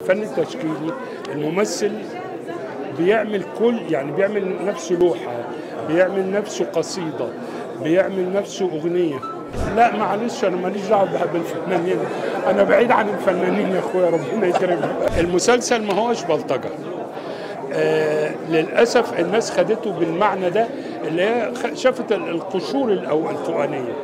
الفن التشكيلي الممثل بيعمل كل يعني بيعمل نفسه لوحة بيعمل نفسه قصيدة بيعمل نفسه أغنية لا معلش أنا ماليش دعوة بالفنانين أنا بعيد عن الفنانين يا أخويا ربنا يكرمك المسلسل ما هوش بلطجة آه للأسف الناس خدته بالمعنى ده اللي هي خ- شافت القشور الأو الفوقانية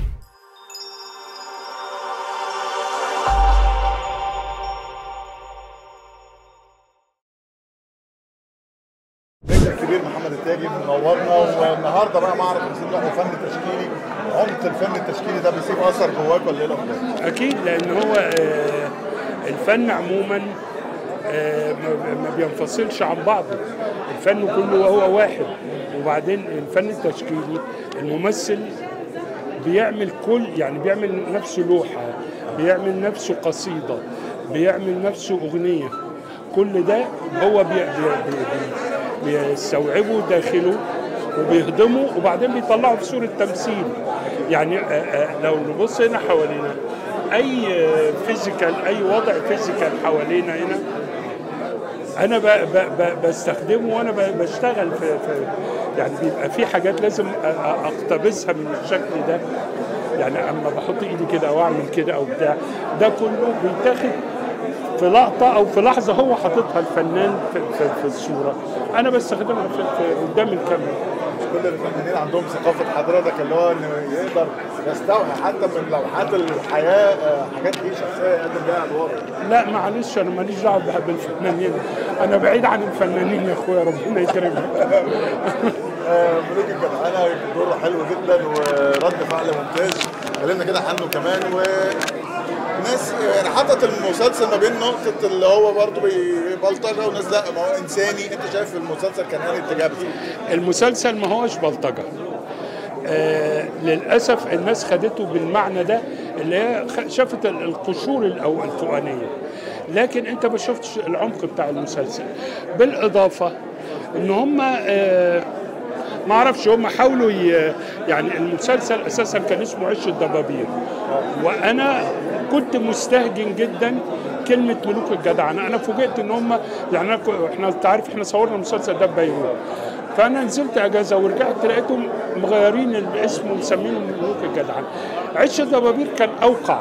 النجم الكبير محمد التاجي منورنا والنهارده بقى معرض 50 لوحه فن تشكيلي عمق الفن التشكيلي ده بيسيب اثر جواك ولا ايه الاخبار؟ أكيد لأن هو آه، الفن عموما آه، ما ما بينفصلش عن بعضه الفن كله هو واحد وبعدين الفن التشكيلي الممثل بيعمل كل يعني بيعمل نفسه لوحة بيعمل نفسه قصيدة بيعمل نفسه أغنية كل ده هو بي بي بي بيستوعبه داخله وبيهضمه وبعدين بيطلعه في صورة تمثيل يعني آه، آه، لو نبص هنا حوالينا أي آه، فيزيكال أي وضع فيزيكال حوالينا هنا انا ب ب ب بستخدمه وانا ب- بشتغل في, في يعني بيبقى في حاجات لازم أ- أ- اقتبسها من الشكل ده يعني اما بحط ايدي كده او اعمل كده او بتاع ده كله بيتاخد في لقطه او في لحظه هو حاططها الفنان في, في, في الصوره انا بستخدمها في, في قدام الكاميرا مش كل الفنانين عندهم ثقافه حضرتك اللي هو انه يقدر يستوحي حتى من لوحات الحياه آه، حاجات ليه شخصيه يقدم بيها ادوار لا معلش انا ماليش دعوه بالفنانين انا بعيد عن الفنانين يا اخويا ربنا يكرمك آه، ملوك الجدعنه دور حلو جدا ورد فعل ممتاز اتكلمنا كده عنه كمان و ناس يعني حطت المسلسل ما بين نقطة اللي هو برضه بلطجة وناس لا ما هو إنساني أنت شايف المسلسل كان أنهي اتجاه بالظبط؟ المسلسل ما هوش بلطجة آه للأسف الناس خدته بالمعنى ده اللي هي خ- شافت ال- القشور الأو الفوقانية لكن أنت ما شفتش العمق بتاع المسلسل بالإضافة إن هم آه ما اعرفش هم حاولوا ي... يعني المسلسل اساسا كان اسمه عش الضبابير وانا كنت مستهجن جدا كلمه ملوك الجدعنه انا فوجئت ان هم يعني أنا ك- احنا انت عارف احنا صورنا المسلسل ده في بيروت فانا نزلت اجازه ورجعت لقيتهم مغيرين الاسم ومسمينه ملوك الجدعنه عش الضبابير كان اوقع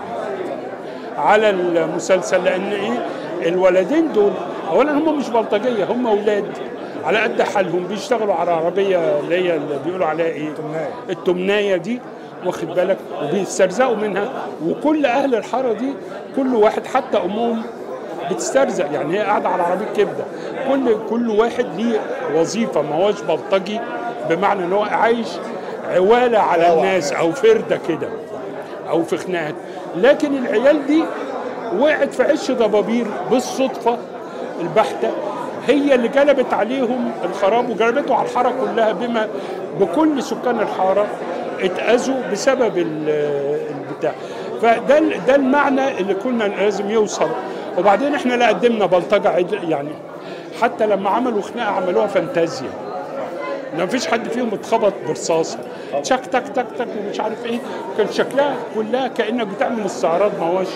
على المسلسل لان ايه الولدين دول اولا هم مش بلطجيه هم اولاد على قد حالهم بيشتغلوا على عربيه اللي هي اللي بيقولوا عليها ايه التمناية. التمنايه دي واخد بالك وبيسترزقوا منها وكل اهل الحاره دي كل واحد حتى امهم بتسترزق يعني هي قاعده على عربيه كبده كل كل واحد ليه وظيفه ما هوش بلطجي بمعنى ان هو عايش عواله على الناس او فرده كده او في خناقات لكن العيال دي وقعت في عش ضبابير بالصدفه البحته هي اللي جلبت عليهم الخراب وجلبته على الحاره كلها بما بكل سكان الحاره اتاذوا بسبب ال- البتاع فده ال- ده المعنى اللي كنا لازم يوصل وبعدين احنا لا قدمنا بلطجه عدل- يعني حتى لما عملوا خناقه عملوها فانتازيا ما فيش حد فيهم اتخبط برصاصه تك تك تك تك ومش عارف ايه كان شكلها كلها كانك بتعمل استعراض ما هوش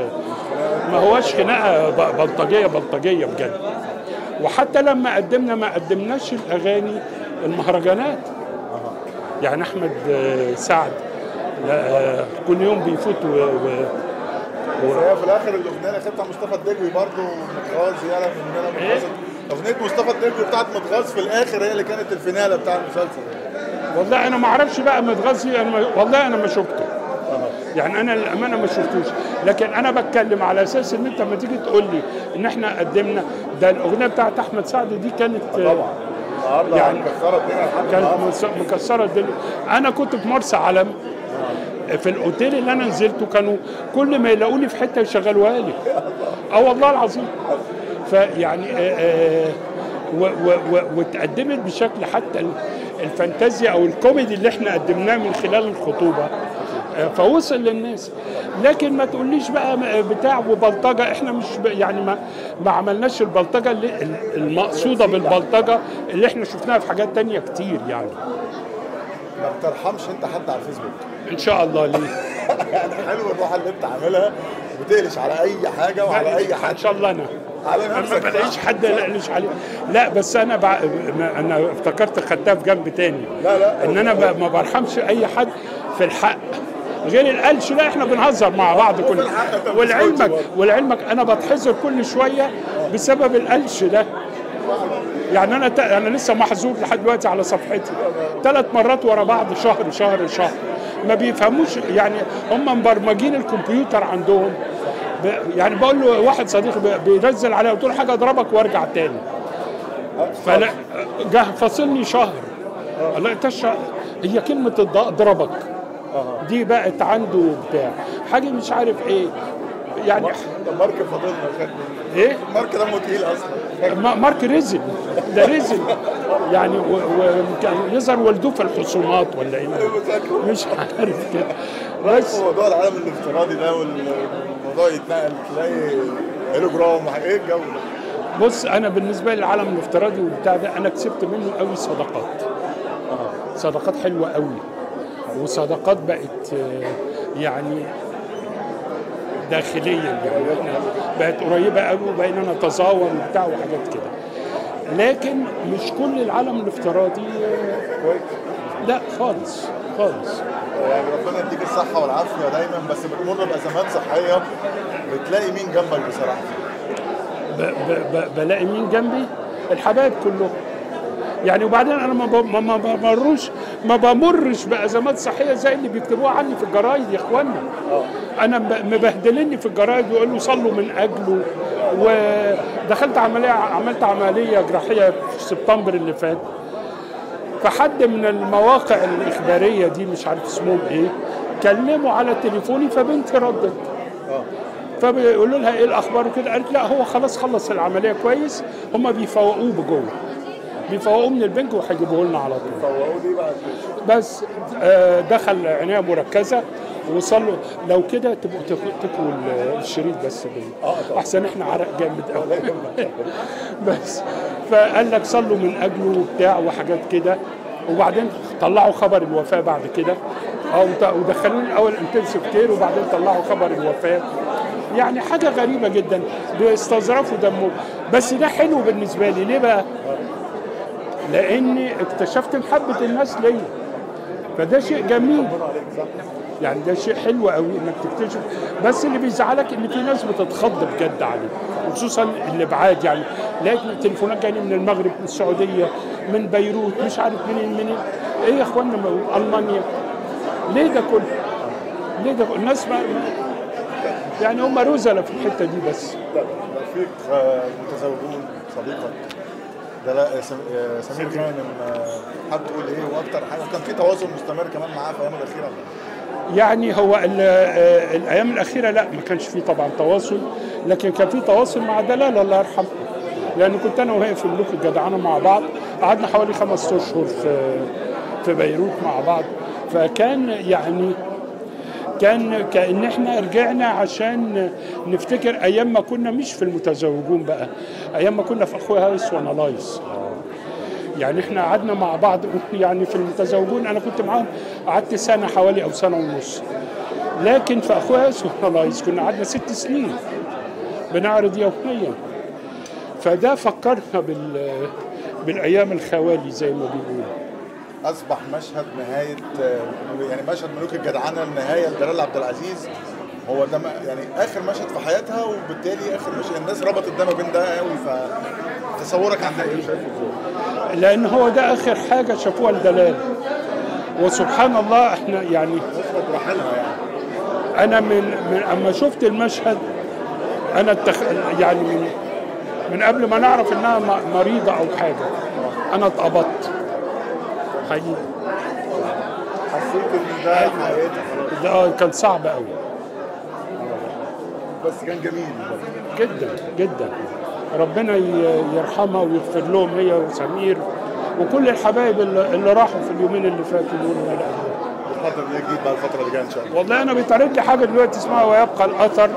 ما هوش خناقه ب- بلطجيه بلطجيه بجد وحتى لما قدمنا ما قدمناش الاغاني المهرجانات يعني احمد آه، سعد لا، آه، كل يوم بيفوت و... و... بس هي في الاخر الاغنيه اللي بتاع مصطفى الدجوي برضه متغاظ يالا من إيه؟ اغنيه مصطفى الدجوي بتاعت متغاظ في الاخر هي اللي كانت الفيناله بتاع المسلسل والله انا ما اعرفش بقى متغذي انا ما... والله انا ما شفته يعني انا للامانه ما شفتوش لكن انا بتكلم على اساس ان انت لما تيجي تقول لي ان احنا قدمنا ده الاغنيه بتاعت احمد سعد دي كانت طبعا النهارده يعني مكسره الدنيا لحد كانت النهارده مس- مكسره الدنيا انا كنت في مرسى علم في الاوتيل اللي انا نزلته كانوا كل ما يلاقوني في حته يشغلوها لي اه والله العظيم فيعني آه، آه، و- و- و- واتقدمت بشكل حتى ال- الفانتازيا او الكوميدي اللي احنا قدمناه من خلال الخطوبه آه، فوصل للناس لكن ما تقوليش بقى م- بتاع وبلطجه احنا مش ب- يعني ما ما عملناش البلطجه اللي ال- المقصوده بالبلطجه اللي احنا شفناها في حاجات تانية كتير يعني ما بترحمش انت حد على الفيسبوك ان شاء الله ليه يعني حلو الروح اللي انت عاملها بتقلش على اي حاجه وعلى اي ان حد شاء الله انا على ما نفسك بلاقيش حد يقلش عليه لا بس انا بع... ما- انا افتكرت خدتها في جنب تاني لا، لا. ان انا ب... ما برحمش اي حد في الحق غير القلش لا احنا بنهزر مع بعض كل الحق أنت ما ولعلمك بتسكتش برضه. ولعلمك انا بتحذر كل شويه بسبب القلش ده يعني انا ت... انا لسه محظوظ لحد دلوقتي على صفحتي ثلاث مرات ورا بعض شهر شهر شهر ما بيفهموش يعني هم مبرمجين الكمبيوتر عندهم ب... يعني بقول له واحد صديقي ب- بينزل عليا قلت له حاجه اضربك وارجع تاني فلا جه فاصلني شهر الله انت الش- هي كلمه الض- اضربك دي بقت عنده بتاع حاجه مش عارف ايه يعني مارك فاضلنا خد ايه مارك دمه تقيل اصلا ما- مارك ريزل ده ريزل يعني وكان يظهر والدوه في الخصومات ولا ايه مش عارف كده بس موضوع العالم الافتراضي ده والموضوع يتنقل تلاقي هيلوجرام ايه الجو ده بص انا بالنسبه لي العالم الافتراضي والبتاع ده انا كسبت منه قوي صداقات صداقات حلوه قوي وصداقات بقت آه، يعني داخليا يعني احنا بقت قريبه قوي وبقينا نتزاور وبتاع وحاجات كده لكن مش كل العالم الافتراضي آه، كويس لا خالص خالص يعني ربنا يديك الصحة والعافية دايما بس بتمر بأزمات صحية بتلاقي مين جنبك بصراحة ب ب ب بلاقي مين جنبي الحبايب كلهم يعني وبعدين انا ما ب- ما ما بمرش ما بمرش بازمات صحيه زي اللي بيكتبوها عني في الجرايد يا اخوانا انا ب- مبهدلني في الجرايد ويقولوا صلوا من اجله ودخلت عمليه عملت عمليه جراحيه في سبتمبر اللي فات فحد من المواقع الاخباريه دي مش عارف اسمهم ايه كلموا على تليفوني فبنتي ردت فبيقولوا لها ايه الاخبار وكده قالت لا هو خلاص خلص العمليه كويس هم بيفوقوه بجوه بيفوقوه من البنك وهيجيبوه لنا على طول فوقوا دي بعد بس آه، دخل عنايه مركزه وصلوا لو كده تبقوا تك- تكووا ال- الشريط بس بال- احسن احنا عرق جامد قوي بس فقال لك صلوا من اجله وبتاع وحاجات كده وبعدين طلعوا خبر الوفاه بعد كده اه وت- ودخلوني الاول انتنسيف كير وبعدين طلعوا خبر الوفاه يعني حاجه غريبه جدا بيستظرفوا دمه بس ده حلو بالنسبه لي ليه بقى؟ لاني اكتشفت محبه الناس ليا فده شيء جميل يعني ده شيء حلو قوي انك تكتشف بس اللي بيزعلك ان في ناس بتتخض بجد عليه وخصوصا اللي بعاد يعني لقيت تليفونات جايه من المغرب من السعوديه من بيروت مش عارف منين منين ايه يا اخوانا ما- المانيا ليه ده كله؟ ليه ده كله؟ الناس ما يعني هم رزله في الحته دي بس رفيق آه، متزوجون صديقك ده لا سم- آه، سمير غانم آه، حابب تقول ايه واكتر حاجه كان في تواصل مستمر كمان معاه في الايام الاخيره يعني هو ال- آه، الايام الاخيره لا ما كانش في طبعا تواصل لكن كان في تواصل مع دلال الله يرحمه لان كنت انا وهي في ملوك الجدعنه مع بعض قعدنا حوالي خمس اشهر في في بيروت مع بعض فكان يعني كان كان احنا رجعنا عشان نفتكر ايام ما كنا مش في المتزوجون بقى ايام ما كنا في اخويا هايس وانا لايس يعني احنا قعدنا مع بعض يعني في المتزوجون انا كنت معاهم قعدت سنه حوالي او سنه ونص لكن في اخويا لايس كنا قعدنا ست سنين بنعرض يوميا فده فكرنا بال بالايام الخوالي زي ما بيقولوا اصبح مشهد نهايه آه، يعني مشهد ملوك الجدعنه النهايه لجلال عبد العزيز هو ده م- يعني اخر مشهد في حياتها وبالتالي اخر مشهد الناس ربطت ده ما بين ده قوي فتصورك عن ده ايه شايفه ازاي؟ لان هو ده اخر حاجه شافوها الدلال وسبحان الله احنا يعني نسبة رحلها يعني انا من من اما شفت المشهد انا التخ... يعني من من قبل ما نعرف انها م- مريضه او حاجه انا اتقبضت حقيقي حسيت ان ده حياتها خلاص ده آه كان صعب قوي بس كان جميل جدا جدا ربنا ي- يرحمها ويغفر لهم هي وسمير وكل الحبايب اللي, اللي راحوا في اليومين اللي فاتوا دول من الأهل. الفترة اللي جديد بقى الفترة اللي جاية ان شاء الله والله انا بيتعرض لي حاجه دلوقتي اسمها ويبقى الاثر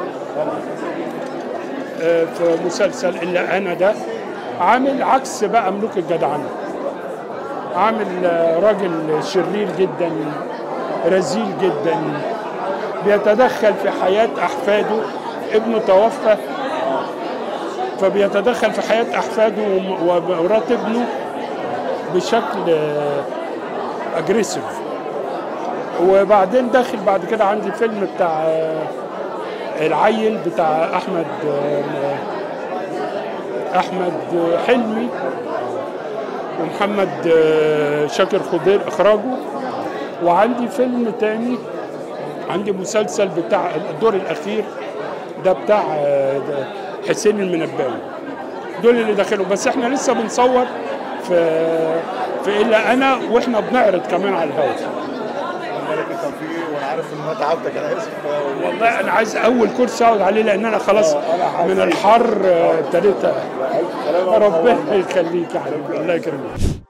آه، في مسلسل الا انا ده عامل عكس بقى ملوك الجدعنه عامل آه، راجل شرير جدا رزيل جدا بيتدخل في حياه احفاده ابنه توفى فبيتدخل في حياه احفاده وم- ومرات ابنه بشكل اجريسيف وبعدين داخل بعد كده عندي فيلم بتاع آه، العيل بتاع احمد آه، احمد حلمي ومحمد آه، شاكر خضير اخراجه وعندي فيلم تاني عندي مسلسل بتاع الدور الاخير ده بتاع آه، ده حسين المنباوي دول اللي داخلوا بس احنا لسه بنصور في في الا انا واحنا بنعرض كمان على الهواء اتمنى لك التوفيق وانا عارف ان انا تعبتك انا اسف والله انا عايز اول كرسي اقعد عليه لان انا خلاص آه، أنا حاسس. من الحر آه، ابتديت الف سلامه ربنا يخليك يا حبيبي الله يكرمك